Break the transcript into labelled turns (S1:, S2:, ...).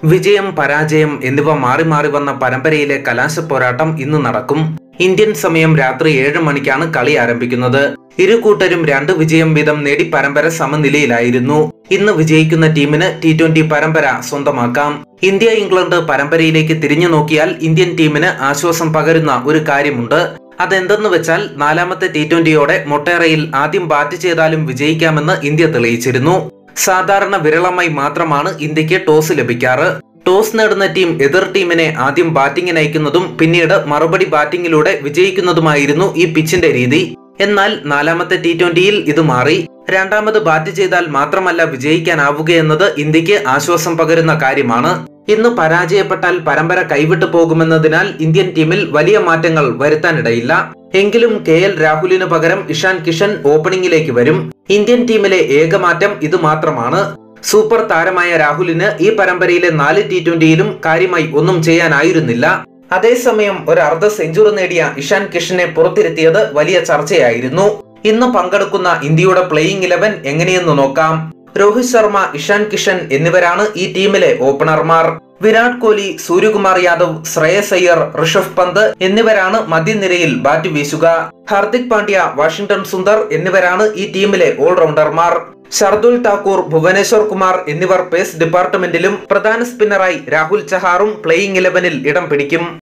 S1: വിജയം പരാജയം എന്നിവ മാറി മാറി വന്ന പരമ്പരയിലെ കലാശ പോരാട്ടം ഇന്ന് നടക്കും ഇന്ത്യൻ സമയം രാത്രി ഏഴ് മണിക്കാണ് കളി ആരംഭിക്കുന്നത് ഇരു കൂട്ടരും രണ്ട് വിജയം വീതം നേടി പരമ്പര സമനിലയിലായിരുന്നു ഇന്ന് വിജയിക്കുന്ന ടീമിന് ടി ട്വന്റി പരമ്പര സ്വന്തമാക്കാം ഇന്ത്യ ഇംഗ്ലണ്ട് പരമ്പരയിലേക്ക് തിരിഞ്ഞു നോക്കിയാൽ ഇന്ത്യൻ ടീമിന് ആശ്വാസം പകരുന്ന ഒരു കാര്യമുണ്ട് അതെന്തെന്ന് വെച്ചാൽ നാലാമത്തെ ടി ട്വന്റിയോടെ മൊട്ടേറയിൽ ആദ്യം ബാറ്റ് ചെയ്താലും വിജയിക്കാമെന്ന് ഇന്ത്യ തെളിയിച്ചിരുന്നു സാധാരണ വിരളമായി മാത്രമാണ് ഇന്ത്യക്ക് ടോസ് ലഭിക്കാറ് ടോസ് നേടുന്ന ടീം എതിർ ടീമിനെ ആദ്യം ബാറ്റിംഗിന് അയക്കുന്നതും പിന്നീട് മറുപടി ബാറ്റിംഗിലൂടെ വിജയിക്കുന്നതുമായിരുന്നു ഈ പിച്ചിന്റെ രീതി എന്നാൽ നാലാമത്തെ ടി ട്വന്റിയിൽ ഇത് മാറി രണ്ടാമത് ബാറ്റ് ചെയ്താൽ മാത്രമല്ല വിജയിക്കാനാവുകയെന്നത് ഇന്ത്യക്ക് ആശ്വാസം പകരുന്ന കാര്യമാണ് ഇന്ന് പരാജയപ്പെട്ടാൽ പരമ്പര കൈവിട്ടു പോകുമെന്നതിനാൽ ഇന്ത്യൻ ടീമിൽ വലിയ മാറ്റങ്ങൾ വരുത്താനിടയില്ല എങ്കിലും കെ എൽ രാഹുലിന് പകരം ഇഷാൻ കിഷൻ ഓപ്പണിംഗിലേക്ക് വരും ഇന്ത്യൻ ടീമിലെ ഏക മാറ്റം ഇത് മാത്രമാണ് സൂപ്പർ താരമായ രാഹുലിന് ഈ പരമ്പരയിലെ നാല് ടി ട്വന്റിയിലും കാര്യമായി ഒന്നും ചെയ്യാനായിരുന്നില്ല അതേസമയം ഒരു അർദ്ധ സെഞ്ചുറി നേടിയ ഇഷാൻ കിഷനെ പുറത്തിരുത്തിയത് വലിയ ചർച്ചയായിരുന്നു ഇന്ന് പങ്കെടുക്കുന്ന ഇന്ത്യയുടെ പ്ലേയിങ് ഇലവൻ എങ്ങനെയെന്ന് നോക്കാം രോഹിത് ശർമ്മ ഇഷാൻ കിഷൻ എന്നിവരാണ് ഈ ടീമിലെ ഓപ്പണർമാർ വിരാട് കോഹ്ലി സൂര്യകുമാർ യാദവ് ശ്രേയസ് അയ്യർ ഋഷഭ് പന്ത് എന്നിവരാണ് മധ്യനിരയിൽ ബാറ്റ് വീശുക ഹാർദിക് പാണ്ഡ്യ വാഷിംഗ്ടൺ സുന്ദർ എന്നിവരാണ് ഈ ടീമിലെ ഓൾറൗണ്ടർമാർ ഷർദുൽ ഠാക്കൂർ ഭുവനേശ്വർ കുമാർ എന്നിവർ പേസ് ഡിപ്പാർട്ട്മെന്റിലും പ്രധാന സ്പിന്നറായി രാഹുൽ ചഹാറും പ്ലേയിങ് ഇലവനിൽ ഇടം പിടിക്കും